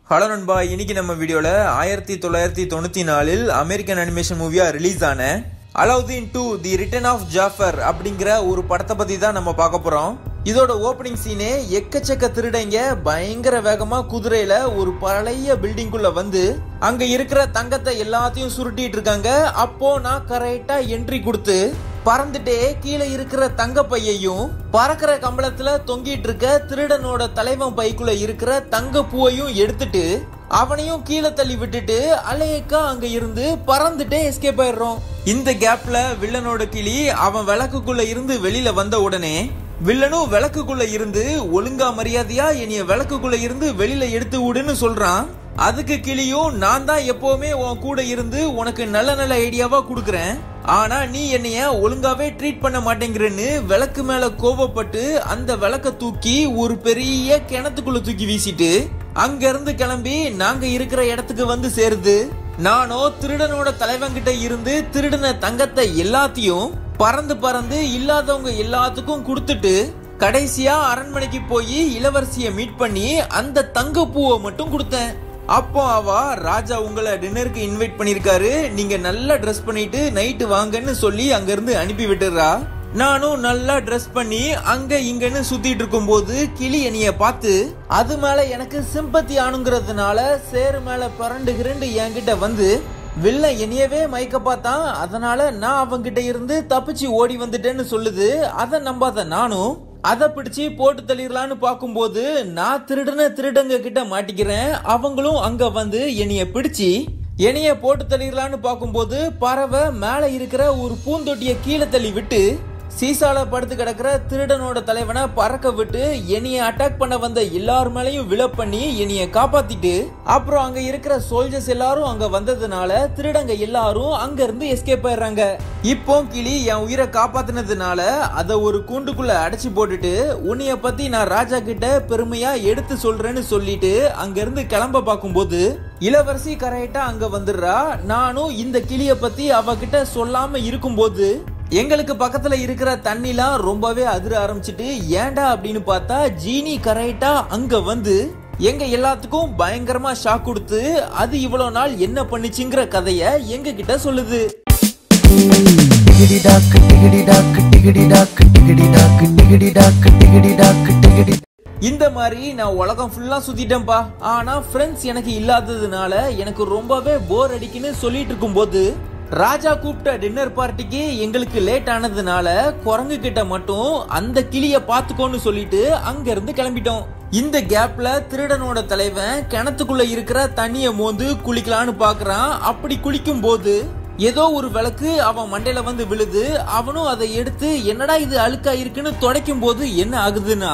hello நண்பா இன்னைக்கு நம்ம வீடியோல ஆயிரத்தி தொள்ளாயிரத்தி தொண்ணூத்தி நாலில் அமெரிக்கன் அனிமேஷன் மூவியா ரிலீஸ் ஆன Alauddin two the return of Jafar அப்படிங்கிற ஒரு படத்தை பத்தி தான் நம்ம பார்க்க போறோம் இதோட ஓப்பனிங் சீனே எக்கச்சக்க திருடைங்க பயங்கர வேகமா குதிரையில ஒரு பழைய பில்டிங்குள்ள வந்து அங்க இருக்கிற தங்கத்தை எல்லாத்தையும் சுருட்டிட்டு இருக்காங்க அப்போ நான் கரெக்டா என்ட்ரி கொடுத்து பறந்துட்டே கீழே இருக்கிற தங்க பையையும் பறக்கிற கம்பளத்துல தொங்கிட்டு இருக்க திருடனோட தலைவன் பைக்குள்ள இருக்கிற தங்க பூவையும் எடுத்துட்டு அவனையும் கீழே தள்ளி விட்டுட்டு அலையக்கா அங்க இருந்து பறந்துட்டே எஸ்கேப் ஆயிடுறோம் இந்த கேப்ல வில்லனோட கிளி அவன் விளக்குக்குள்ள இருந்து வெளியில வந்த உடனே வில்லனும் விளக்குக்குள்ள இருந்து ஒழுங்கா மரியாதையா என்னைய விளக்குக்குள்ள இருந்து வெளியில எடுத்து விடுன்னு சொல்றான் அதுக்கு கிளியும் நான் தான் எப்பவுமே உன் கூட இருந்து உனக்கு நல்ல நல்ல ஐடியாவா கொடுக்கறேன் ஆனா நீ என்னைய ஒழுங்காவே ட்ரீட் பண்ண மாட்டேங்கிறன்னு விளக்கு மேல கோவப்பட்டு அந்த விளக்க தூக்கி ஒரு பெரிய கிணத்துக்குள்ள தூக்கி வீசிட்டு அங்க இருந்து கிளம்பி நாங்க இருக்கிற இடத்துக்கு வந்து சேருது நானோ திருடனோட தலைவன்கிட்ட இருந்து திருடின தங்கத்தை எல்லாத்தையும் பறந்து பறந்து இல்லாதவங்க எல்லாத்துக்கும் கொடுத்துட்டு கடைசியா அரண்மனைக்கு போய் இளவரசிய மீட் பண்ணி அந்த தங்க பூவை மட்டும் கொடுத்தேன் அப்போ அவ ராஜா உங்களை டின்னருக்கு இன்வைட் பண்ணிருக்காரு நீங்க நல்லா ட்ரெஸ் பண்ணிட்டு நைட்டு வாங்கன்னு சொல்லி அங்க இருந்து அனுப்பி விட்டுறா நானும் நல்லா ட்ரெஸ் பண்ணி அங்க இங்கன்னு சுத்திட்டு இருக்கும்போது கிளி என்னைய பார்த்து அது மேல எனக்கு சிம்பத்தி ஆணுங்கிறதுனால சேரு மேல பரண்டு கிரண்டு என்கிட்ட வந்து வில்ல என்னையவே மயக்க பார்த்தான் அதனால நான் அவங்கிட்ட இருந்து தப்பிச்சு ஓடி வந்துட்டேன்னு சொல்லுது அதை நம்பாத நானும் அதை பிடிச்சு போட்டு தள்ளிடலான்னு பார்க்கும்போது நான் திருடன திருடங்க கிட்ட மாட்டிக்கிறேன் அவங்களும் அங்க வந்து என்னைய பிடிச்சி என்னைய போட்டு தள்ளிடலான்னு பார்க்கும்போது பறவை மேல இருக்கிற ஒரு பூந்தொட்டிய கீழே தள்ளி விட்டு சீசால படுத்து கிடக்கிற திருடனோட தலைவனை பறக்க விட்டு என்னைய அட்டாக் பண்ண வந்த எல்லார் மேலையும் விழ பண்ணி என்னைய காப்பாத்திட்டு அப்புறம் அங்க இருக்கிற சோல்ஜர்ஸ் எல்லாரும் அங்க வந்ததுனால திருடங்க எல்லாரும் அங்க இருந்து எஸ்கேப் ஆயிடுறாங்க இப்போ கிளி என் உயிரை காப்பாத்தினதுனால அத ஒரு கூண்டுக்குள்ள அடைச்சு போட்டுட்டு உன்னைய பத்தி நான் ராஜா கிட்ட பெருமையா எடுத்து சொல்றேன்னு சொல்லிட்டு அங்க இருந்து கிளம்ப பார்க்கும்போது இளவரசி கரெக்டா அங்க வந்துடுறா நானும் இந்த கிளிய பத்தி அவகிட்ட சொல்லாம இருக்கும்போது எங்களுக்கு பக்கத்துல இருக்கிற தண்ணிலாம் ரொம்பவே அதிர ஆரம்பிச்சிட்டு ஏன்டா அப்படின்னு பார்த்தா ஜீனி கரெக்டா அங்க வந்து எங்க எல்லாத்துக்கும் பயங்கரமா ஷாக் கொடுத்து அது இவ்வளவு நாள் என்ன பண்ணுச்சுங்கிற கதைய எங்க கிட்ட சொல்லுது டிகிடி டாக்கு டிகிடி டாக்கு டிகிடி டாக்கு டிகிடி டாக்கு டிகிடி டாக்கு டிகிடி டாக்கு டிகிடி இந்த மாதிரி நான் உலகம் ஃபுல்லா சுத்திட்டேன்பா ஆனா ஃப்ரெண்ட்ஸ் எனக்கு இல்லாததுனால எனக்கு ரொம்பவே போர் அடிக்குன்னு சொல்லிட்டு இருக்கும்போது ராஜா கூப்பிட்ட டின்னர் பார்ட்டிக்கு எங்களுக்கு லேட் ஆனதுனால குரங்கு கிட்ட மட்டும் அந்த கிளிய பாத்துக்கோன்னு சொல்லிட்டு அங்க இருந்து கிளம்பிட்டோம் இந்த கேப்ல திருடனோட தலைவன் கிணத்துக்குள்ள இருக்கிற தண்ணிய மோந்து குளிக்கலான்னு பாக்குறான் அப்படி குளிக்கும் போது ஏதோ ஒரு விளக்கு அவன் மண்டையில வந்து விழுது அவனும் அதை எடுத்து என்னடா இது அழுக்கா இருக்குன்னு துடைக்கும் போது என்ன ஆகுதுன்னா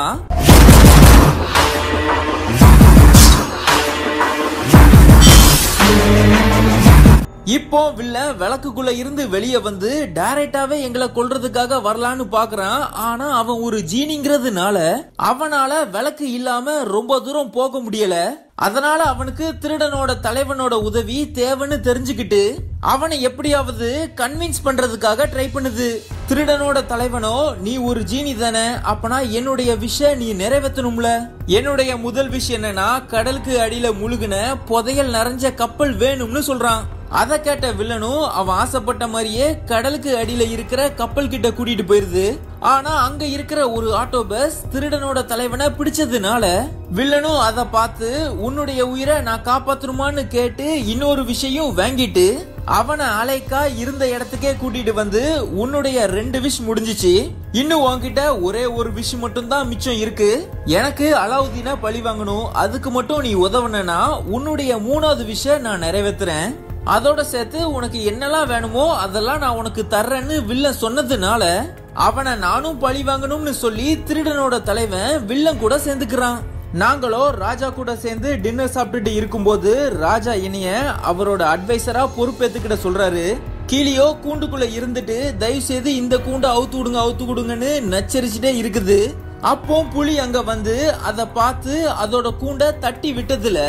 இப்போ வில்ல விளக்குக்குள்ள இருந்து வெளியே வந்து டைரக்டாவே எங்களை கொல்றதுக்காக வரலான்னு பாக்குறான் ஆனா அவன் ஒரு ஜீனிங்கிறதுனால அவனால விளக்கு இல்லாம ரொம்ப தூரம் போக முடியல அதனால அவனுக்கு திருடனோட தலைவனோட உதவி தேவைன்னு தெரிஞ்சுக்கிட்டு அவனை எப்படியாவது கன்வின்ஸ் பண்றதுக்காக ட்ரை பண்ணுது திருடனோட தலைவனோ நீ ஒரு ஜீனி தானே அப்பனா என்னுடைய விஷ நீ நிறைவேற்றணும்ல என்னுடைய முதல் விஷயம் என்னன்னா கடலுக்கு அடியில முழுகுன புதையல் நிறைஞ்ச கப்பல் வேணும்னு சொல்றான் அதை கேட்ட வில்லனும் அவன் ஆசைப்பட்ட மாதிரியே கடலுக்கு அடியில இருக்கிற கப்பல் கிட்ட கூட்டிட்டு போயிருது ஆனா அங்க இருக்கிற ஒரு ஆட்டோ பஸ் திருடனோட தலைவனை பிடிச்சதுனால வில்லனும் அதை பார்த்து உன்னுடைய உயிரை நான் காப்பாத்தணுமான்னு கேட்டு இன்னொரு விஷயம் வாங்கிட்டு அவனை அலைக்கா இருந்த இடத்துக்கே கூட்டிட்டு வந்து உன்னுடைய ரெண்டு விஷ் முடிஞ்சிச்சு இன்னும் உன்கிட்ட ஒரே ஒரு விஷ் மட்டும் தான் மிச்சம் இருக்கு எனக்கு அலாவுதீனா பழி வாங்கணும் அதுக்கு மட்டும் நீ உதவுனா உன்னுடைய மூணாவது விஷ நான் நிறைவேத்துறேன் அதோட சேர்த்து உனக்கு என்னெல்லாம் வேணுமோ அதெல்லாம் நான் உனக்கு தர்றேன்னு வில்லன் சொன்னதுனால அவனை நானும் பழி வாங்கணும்னு சொல்லி திருடனோட தலைவன் வில்லன் கூட சேர்ந்துக்கிறான் நாங்களோ ராஜா கூட சேர்ந்து டின்னர் சாப்பிட்டுட்டு இருக்கும்போது ராஜா இனிய அவரோட அட்வைசரா பொறுப்பேத்துக்கிட்ட சொல்றாரு கீழியோ கூண்டுக்குள்ள இருந்துட்டு தயவு செய்து இந்த கூண்டை அவுத்து விடுங்க அவுத்து விடுங்கன்னு நச்சரிச்சுட்டே இருக்குது அப்போ புலி அங்க வந்து அதை பார்த்து அதோட கூண்டை தட்டி விட்டதுல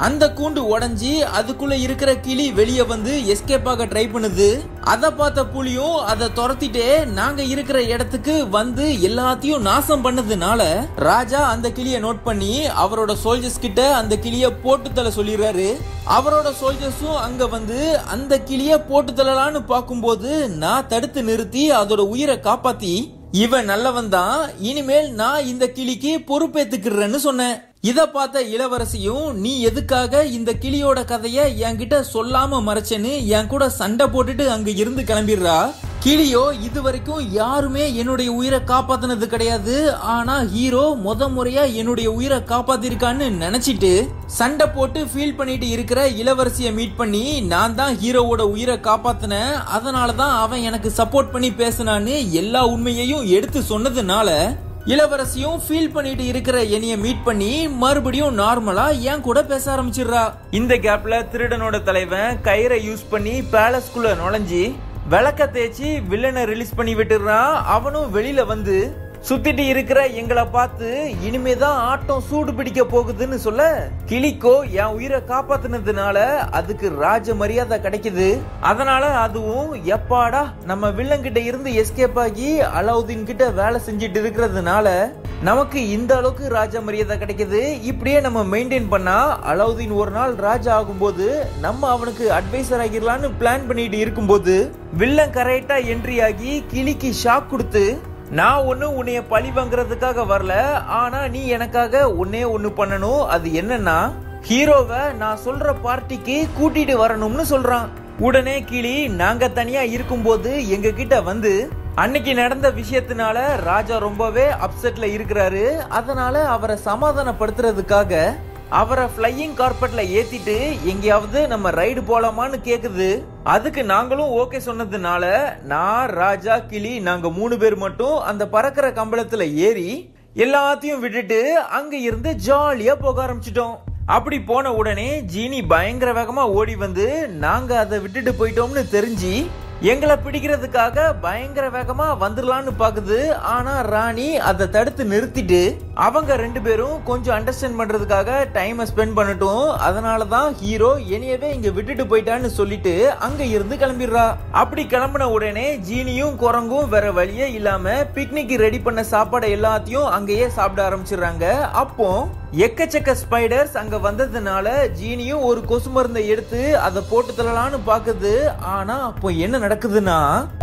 அந்த கூண்டு உடைஞ்சி அதுக்குள்ள இருக்கிற கிளி வெளியே வந்து எஸ்கேப் ஆக ட்ரை பண்ணுது அதை பார்த்த புலியும் அதை துரத்திட்டே நாங்க இருக்கிற இடத்துக்கு வந்து எல்லாத்தையும் நாசம் பண்ணதுனால ராஜா அந்த கிளிய நோட் பண்ணி அவரோட சோல்ஜர்ஸ் கிட்ட அந்த கிளிய போட்டு தள்ள சொல்லிடுறாரு அவரோட சோல்ஜர்ஸும் அங்க வந்து அந்த கிளிய போட்டு தள்ளலான்னு பார்க்கும்போது நான் தடுத்து நிறுத்தி அதோட உயிரை காப்பாத்தி இவன் நல்லவன் தான் இனிமேல் நான் இந்த கிளிக்கு பொறுப்பேத்துக்கிறேன்னு சொன்னேன் இத பார்த்த இளவரசியும் நீ எதுக்காக இந்த கிளியோட கதைய என்கிட்ட சொல்லாம மறைச்சேன்னு என் கூட சண்டை போட்டுட்டு அங்க இருந்து கிளம்பிடுறா கிளியோ இது வரைக்கும் யாருமே என்னுடைய உயிரை காப்பாத்தினது கிடையாது ஆனா ஹீரோ முத முறையா என்னுடைய உயிரை காப்பாத்திருக்கான்னு நினைச்சிட்டு சண்டை போட்டு ஃபீல் பண்ணிட்டு இருக்கிற இளவரசியை மீட் பண்ணி நான் தான் ஹீரோவோட உயிரை காப்பாத்தினேன் அதனால தான் அவன் எனக்கு சப்போர்ட் பண்ணி பேசினான்னு எல்லா உண்மையையும் எடுத்து சொன்னதுனால இளவரசியும் ஃபீல் பண்ணிட்டு இருக்கிற என்னைய மீட் பண்ணி மறுபடியும் நார்மலா என் கூட பேச ஆரம்பிச்சிடுறா இந்த கேப்ல திருடனோட தலைவன் கயிறை யூஸ் பண்ணி பேலஸ்குள்ள நுழைஞ்சி விளக்க தேய்ச்சி வில்லனை ரிலீஸ் பண்ணி விட்டுறான் அவனும் வெளியில வந்து சுத்திட்டு இருக்கிற எங்களை பார்த்து இனிமேதான் ஆட்டம் சூடு பிடிக்க போகுதுன்னு சொல்ல கிளிக்கோ என் உயிரை காப்பாத்துனதுனால அதுக்கு ராஜ மரியாதை கிடைக்குது அதனால அதுவும் எப்பாடா நம்ம வில்லங்கிட்ட இருந்து எஸ்கேப் ஆகி அலாவுதீன் கிட்ட வேலை செஞ்சுட்டு இருக்கிறதுனால நமக்கு இந்த அளவுக்கு ராஜ மரியாதை கிடைக்குது இப்படியே நம்ம மெயின்டைன் பண்ணா அலாவுதீன் ஒரு நாள் ராஜா ஆகும்போது நம்ம அவனுக்கு அட்வைசர் ஆகிடலான்னு பிளான் பண்ணிட்டு இருக்கும்போது வில்லன் கரெக்டா என்ட்ரி ஆகி கிளிக்கு ஷாக் கொடுத்து நான் ஒண்ணு உன்னைய பழி வாங்குறதுக்காக வரல ஆனா நீ எனக்காக ஒன்னே ஒண்ணு பண்ணணும் அது என்னன்னா ஹீரோவை நான் சொல்ற பார்ட்டிக்கு கூட்டிட்டு வரணும்னு சொல்றான் உடனே கிளி நாங்க தனியா இருக்கும்போது எங்க கிட்ட வந்து அன்னைக்கு நடந்த விஷயத்தினால ராஜா ரொம்பவே அப்செட்ல இருக்கிறாரு அதனால அவரை சமாதானப்படுத்துறதுக்காக அவரை ஃப்ளையிங் கார்பெட்ல ஏத்திட்டு எங்கேயாவது நம்ம ரைடு போலாமான்னு கேக்குது அதுக்கு நாங்களும் ஓகே சொன்னதுனால நான் ராஜா கிளி நாங்க மூணு பேர் மட்டும் அந்த பறக்கிற கம்பளத்துல ஏறி எல்லாத்தையும் விட்டுட்டு அங்க இருந்து ஜாலியா போக ஆரம்பிச்சிட்டோம் அப்படி போன உடனே ஜீனி பயங்கர வேகமா ஓடி வந்து நாங்க அதை விட்டுட்டு போயிட்டோம்னு தெரிஞ்சு எங்களை பிடிக்கிறதுக்காக பயங்கர வேகமா வந்துடலான்னு பாக்குது ஆனா ராணி அதை தடுத்து நிறுத்திட்டு அவங்க ரெண்டு பேரும் கொஞ்சம் அண்டர்ஸ்டாண்ட் பண்றதுக்காக டைமை ஸ்பெண்ட் பண்ணட்டும் அதனால தான் ஹீரோ என்னையவே இங்க விட்டுட்டு போயிட்டான்னு சொல்லிட்டு அங்க இருந்து கிளம்பிடுறா அப்படி கிளம்பின உடனே ஜீனியும் குரங்கும் வேற வழியே இல்லாம பிக்னிக் ரெடி பண்ண சாப்பாடை எல்லாத்தையும் அங்கேயே சாப்பிட ஆரம்பிச்சிடுறாங்க அப்போ எக்கச்சக்க ஸ்பைடர்ஸ் அங்க வந்ததுனால ஜீனியும் ஒரு கொசு மருந்தை எடுத்து அதை போட்டு தள்ளலான்னு பாக்குது ஆனா அப்போ என்ன நடக்குதுன்னா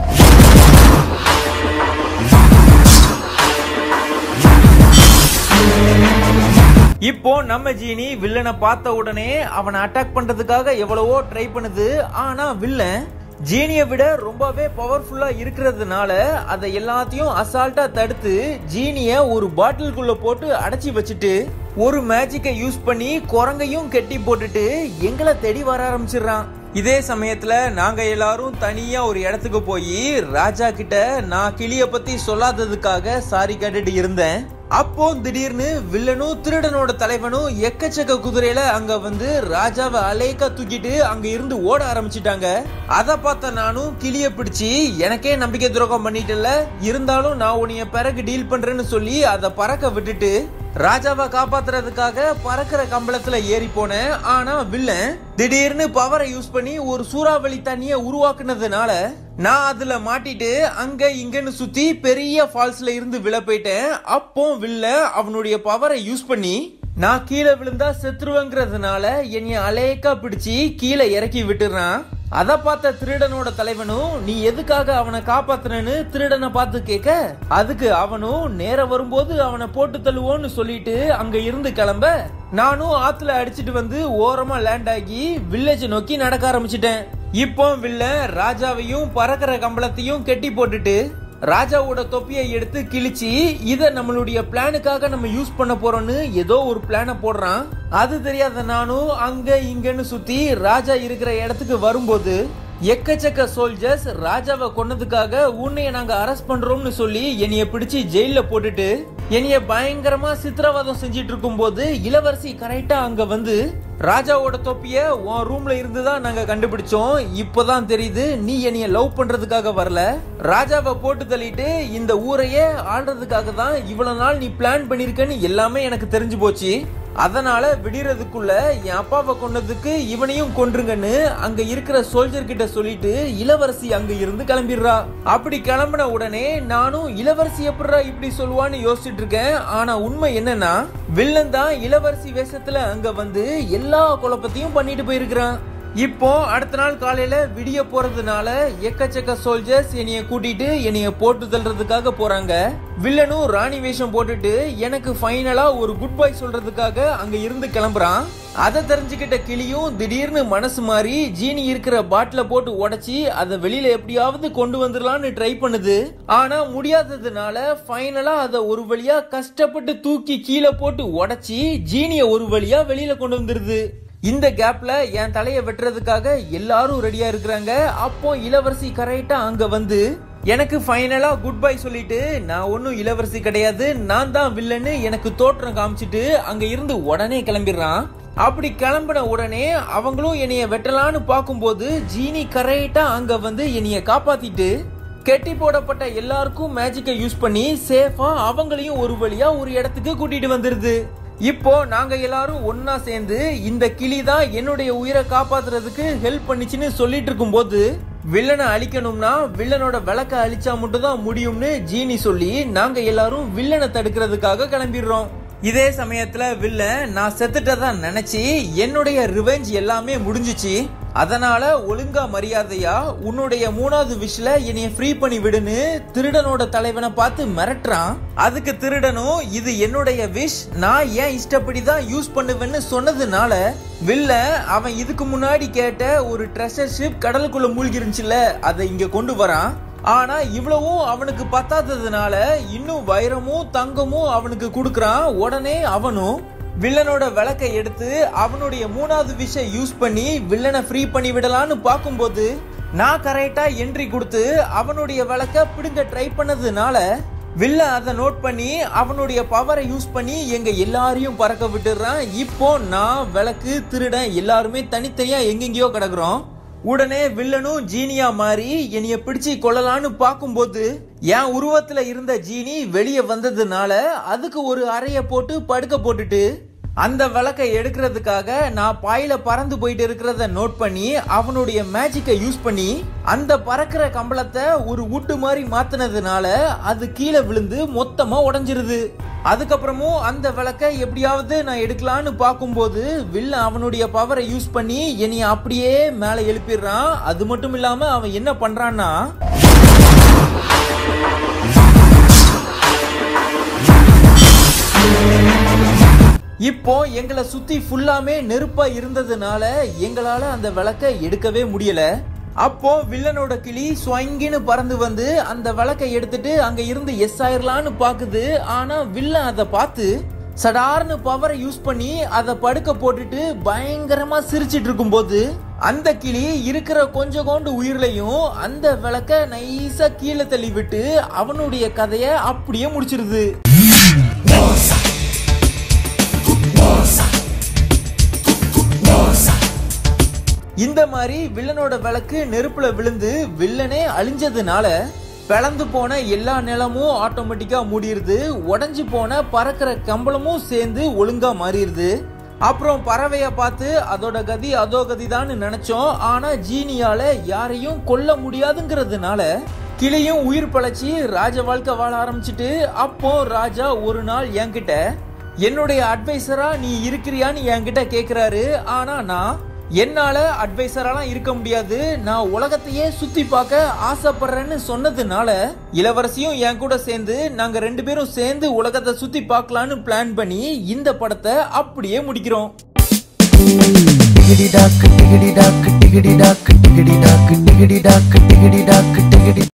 இப்போ நம்ம ஜீனி வில்லனை பார்த்த உடனே அவனை அட்டாக் பண்றதுக்காக எவ்வளவோ ட்ரை பண்ணுது ஆனா வில்லன் ஜீனியை விட ரொம்பவே பவர்ஃபுல்லா இருக்கிறதுனால அதை எல்லாத்தையும் அசால்ட்டா தடுத்து ஜீனிய ஒரு பாட்டிலுக்குள்ள போட்டு அடைச்சி வச்சுட்டு ஒரு மேஜிக்கை யூஸ் பண்ணி குரங்கையும் கெட்டி போட்டுட்டு எங்களை தேடி வர ஆரம்பிச்சிடுறான் இதே சமயத்துல நாங்க எல்லாரும் தனியா ஒரு இடத்துக்கு போய் ராஜா கிட்ட நான் கிளிய பத்தி சொல்லாததுக்காக சாரி கேட்டுட்டு இருந்தேன் அப்போ திடீர்னு வில்லனும் திருடனோட தலைவனும் எக்கச்சக்க குதிரையில அங்க வந்து ராஜாவை அலேக்கா தூக்கிட்டு அங்க இருந்து ஓட ஆரம்பிச்சிட்டாங்க அத பார்த்த நானும் கிளிய பிடிச்சி எனக்கே நம்பிக்கை துரோகம் பண்ணிட்டல இருந்தாலும் நான் உன்னைய பிறகு டீல் பண்றேன்னு சொல்லி அதை பறக்க விட்டுட்டு ராஜாவை காப்பாத்துறதுக்காக பறக்கிற கம்பளத்துல ஏறி போனேன் ஆனா வில்லன் திடீர்னு பவரை யூஸ் பண்ணி ஒரு சூறாவளி தண்ணிய உருவாக்குனதுனால நான் அதுல மாட்டிட்டு அங்க இங்கன்னு சுத்தி பெரிய ஃபால்ஸ்ல இருந்து விழ போயிட்டேன் அப்போ வில்ல அவனுடைய பவரை யூஸ் பண்ணி நான் கீழே விழுந்தா செத்துருவேங்கிறதுனால என்னைய அலேக்கா பிடிச்சி கீழே இறக்கி விட்டுறான் அத பார்த்த திருடனோட தலைவனும் நீ எதுக்காக அவனை காப்பாத்துனன்னு திருடனை பார்த்து கேட்க அதுக்கு அவனும் நேரம் வரும்போது அவனை போட்டு தள்ளுவோன்னு சொல்லிட்டு அங்க இருந்து கிளம்ப நானும் ஆத்துல அடிச்சிட்டு வந்து ஓரமா லேண்ட் ஆகி வில்லேஜ் நோக்கி நடக்க ஆரம்பிச்சிட்டேன் இப்போ வில்ல ராஜாவையும் பறக்கிற கம்பளத்தையும் கெட்டி போட்டுட்டு ராஜாவோட தொப்பியை எடுத்து கிழிச்சு இத நம்மளுடைய பிளானுக்காக நம்ம யூஸ் பண்ண போறோம்னு ஏதோ ஒரு பிளான போடுறான் அது தெரியாத நானும் அங்க இங்கன்னு சுத்தி ராஜா இருக்கிற இடத்துக்கு வரும்போது எக்கச்சக்க சோல்ஜர்ஸ் ராஜாவை கொன்னதுக்காக உன்னைய நாங்க அரெஸ்ட் பண்றோம்னு சொல்லி என்னைய பிடிச்சு ஜெயில போட்டுட்டு என்னைய பயங்கரமா சித்திரவதம் செஞ்சிட்டு இருக்கும்போது இளவரசி கரெக்டா அங்க வந்து ராஜாவோட தொப்பிய உன் ரூம்ல இருந்து தான் நாங்க கண்டுபிடிச்சோம் இப்பதான் தெரியுது நீ என்னைய லவ் பண்றதுக்காக வரல ராஜாவை போட்டு தள்ளிட்டு இந்த ஊரையே ஆள்றதுக்காக தான் இவ்வளவு நாள் நீ பிளான் பண்ணிருக்கன்னு எல்லாமே எனக்கு தெரிஞ்சு போச்சு அதனால விடிறதுக்குள்ள என் அப்பாவை கொன்னதுக்கு இவனையும் கொன்றுங்கன்னு அங்க இருக்கிற சோல்ஜர் கிட்ட சொல்லிட்டு இளவரசி அங்க இருந்து கிளம்பிடுறா அப்படி கிளம்பின உடனே நானும் இளவரசி எப்படிடா இப்படி சொல்லுவான்னு யோசிச்சுட்டு இருக்கேன் ஆனா உண்மை என்னன்னா வில்லன் தான் இளவரசி வேஷத்துல அங்க வந்து எல்லா குழப்பத்தையும் பண்ணிட்டு போயிருக்கிறான் இப்போ அடுத்த நாள் காலையில விடிய போறதுனால எக்கச்சக்க சோல்ஜர்ஸ் என்னைய கூட்டிட்டு என்னைய போட்டு தள்ளுறதுக்காக போறாங்க வில்லனும் ராணி வேஷம் போட்டுட்டு எனக்கு ஃபைனலா ஒரு குட் பை சொல்றதுக்காக அங்க இருந்து கிளம்புறான் அதை தெரிஞ்சுக்கிட்ட கிளியும் திடீர்னு மனசு மாறி ஜீனி இருக்கிற பாட்டில போட்டு உடைச்சி அதை வெளியில எப்படியாவது கொண்டு வந்துடலாம்னு ட்ரை பண்ணுது ஆனா முடியாததுனால ஃபைனலா அதை ஒரு வழியா கஷ்டப்பட்டு தூக்கி கீழே போட்டு உடைச்சி ஜீனிய ஒரு வழியா வெளியில கொண்டு வந்துருது இந்த கேப்ல என் தலையை வெட்டுறதுக்காக எல்லாரும் ரெடியா இருக்கிறாங்க அப்போ இளவரசி கரெக்டா அங்க வந்து எனக்கு ஃபைனலா குட் பை சொல்லிட்டு நான் ஒன்னும் இளவரசி கிடையாது நான் தான் வில்லன்னு எனக்கு தோற்றம் காமிச்சிட்டு அங்க இருந்து உடனே கிளம்பிடுறான் அப்படி கிளம்பின உடனே அவங்களும் என்னைய வெட்டலான்னு பார்க்கும்போது ஜீனி கரெக்டா அங்க வந்து என்னைய காப்பாத்திட்டு கெட்டி போடப்பட்ட எல்லாருக்கும் மேஜிக்கை யூஸ் பண்ணி சேஃபா அவங்களையும் ஒரு வழியா ஒரு இடத்துக்கு கூட்டிட்டு வந்துருது இப்போ நாங்க எல்லாரும் ஒன்னா சேர்ந்து இந்த கிளி தான் என்னுடைய உயிரை காப்பாத்துறதுக்கு ஹெல்ப் பண்ணிச்சுன்னு சொல்லிட்டு இருக்கும்போது வில்லனை அழிக்கணும்னா வில்லனோட விளக்க அழிச்சா மட்டும் தான் முடியும்னு ஜீனி சொல்லி நாங்க எல்லாரும் வில்லனை தடுக்கிறதுக்காக கிளம்பிடுறோம் இதே சமயத்துல வில்லன் நான் செத்துட்டதா நினைச்சு என்னுடைய ரிவெஞ்ச் எல்லாமே முடிஞ்சுச்சு அதனால ஒழுங்கா மரியாதையா உன்னுடைய மூணாவது விஷல என்னைய ஃப்ரீ பண்ணி விடுன்னு திருடனோட தலைவனை பார்த்து மிரட்டுறான் அதுக்கு திருடனும் இது என்னுடைய விஷ் நான் ஏன் இஷ்டப்படி தான் யூஸ் பண்ணுவேன்னு சொன்னதுனால வில்ல அவன் இதுக்கு முன்னாடி கேட்ட ஒரு ட்ரெஷர் ஷிப் கடலுக்குள்ள மூழ்கி இருந்துச்சுல அதை இங்க கொண்டு வரான் ஆனா இவ்வளவும் அவனுக்கு பத்தாததுனால இன்னும் வைரமும் தங்கமும் அவனுக்கு கொடுக்கறான் உடனே அவனும் வில்லனோட விளக்கை எடுத்து அவனுடைய மூணாவது விஷ யூஸ் பண்ணி வில்லனை ஃப்ரீ பண்ணி விடலான்னு பார்க்கும்போது நான் கரெக்டா என்ட்ரி கொடுத்து அவனுடைய விளக்க பிடுங்க ட்ரை பண்ணதுனால வில்ல அதை நோட் பண்ணி அவனுடைய பவரை யூஸ் பண்ணி எங்க எல்லாரையும் பறக்க விட்டுறான் இப்போ நான் விளக்கு திருடன் எல்லாருமே தனித்தனியா எங்கெங்கேயோ கிடக்குறோம் உடனே வில்லனும் ஜீனியா மாறி என்னைய பிடிச்சு கொள்ளலான்னு பார்க்கும்போது என் உருவத்துல இருந்த ஜீனி வெளியே வந்ததுனால அதுக்கு ஒரு அறைய போட்டு படுக்க போட்டுட்டு அந்த விளக்கை எடுக்கிறதுக்காக நான் பாயில பறந்து போயிட்டு இருக்கிறத நோட் பண்ணி அவனுடைய மேஜிக்கை யூஸ் பண்ணி அந்த பறக்கிற கம்பளத்தை ஒரு உட்டு மாதிரி மாத்தினதுனால அது கீழே விழுந்து மொத்தமா உடைஞ்சிருது அதுக்கப்புறமும் அந்த விளக்கை எப்படியாவது நான் எடுக்கலான்னு பார்க்கும்போது வில்ல அவனுடைய பவரை யூஸ் பண்ணி என்னைய அப்படியே மேலே எழுப்பிடுறான் அது மட்டும் இல்லாம அவன் என்ன பண்றான்னா இப்போ எங்களை சுத்தி ஃபுல்லாமே நெருப்பா இருந்ததுனால எங்களால அந்த விளக்கை எடுக்கவே முடியல அப்போ வில்லனோட கிளி ஸ்வங்கின்னு பறந்து வந்து அந்த விளக்கை எடுத்துட்டு அங்க இருந்து எஸ் ஆயிரலான்னு பாக்குது ஆனா வில்லன் அதை பார்த்து சடார்னு பவரை யூஸ் பண்ணி அதை படுக்க போட்டுட்டு பயங்கரமா சிரிச்சிட்டு இருக்கும்போது அந்த கிளி இருக்கிற கொஞ்சம் கொண்டு உயிர்லையும் அந்த விளக்க நைஸா கீழே தள்ளி விட்டு அவனுடைய கதைய அப்படியே முடிச்சிருது இந்த மாதிரி வில்லனோட விளக்கு நெருப்புல விழுந்து வில்லனே அழிஞ்சதுனால பிளந்து போன எல்லா நிலமும் ஆட்டோமேட்டிக்கா மூடிடுது உடஞ்சு போன பறக்கிற கம்பளமும் சேர்ந்து ஒழுங்கா மாறிடுது அப்புறம் பறவைய பார்த்து அதோட கதி அதோ கதி தான் நினைச்சோம் ஆனா ஜீனியால யாரையும் கொல்ல முடியாதுங்கிறதுனால கிளியும் உயிர் பழச்சி ராஜ வாழ்க்கை வாழ ஆரம்பிச்சிட்டு அப்போ ராஜா ஒரு நாள் என்கிட்ட என்னுடைய அட்வைசரா நீ இருக்கிறியான்னு என்கிட்ட கேக்குறாரு ஆனா நான் என்னால அட்வைசராலாம் இருக்க முடியாது நான் உலகத்தையே சுத்தி பார்க்க ஆசைப்படுறேன்னு சொன்னதுனால இளவரசியும் என் கூட சேர்ந்து நாங்க ரெண்டு பேரும் சேர்ந்து உலகத்தை சுத்தி பார்க்கலான்னு பிளான் பண்ணி இந்த படத்தை அப்படியே முடிக்கிறோம் டிகிடி டாக்கு டிகிடி டாக்கு டிகிடி டாக்கு டிகிடி டாக்கு டிகிடி டாக்கு டிகிடி டாக்கு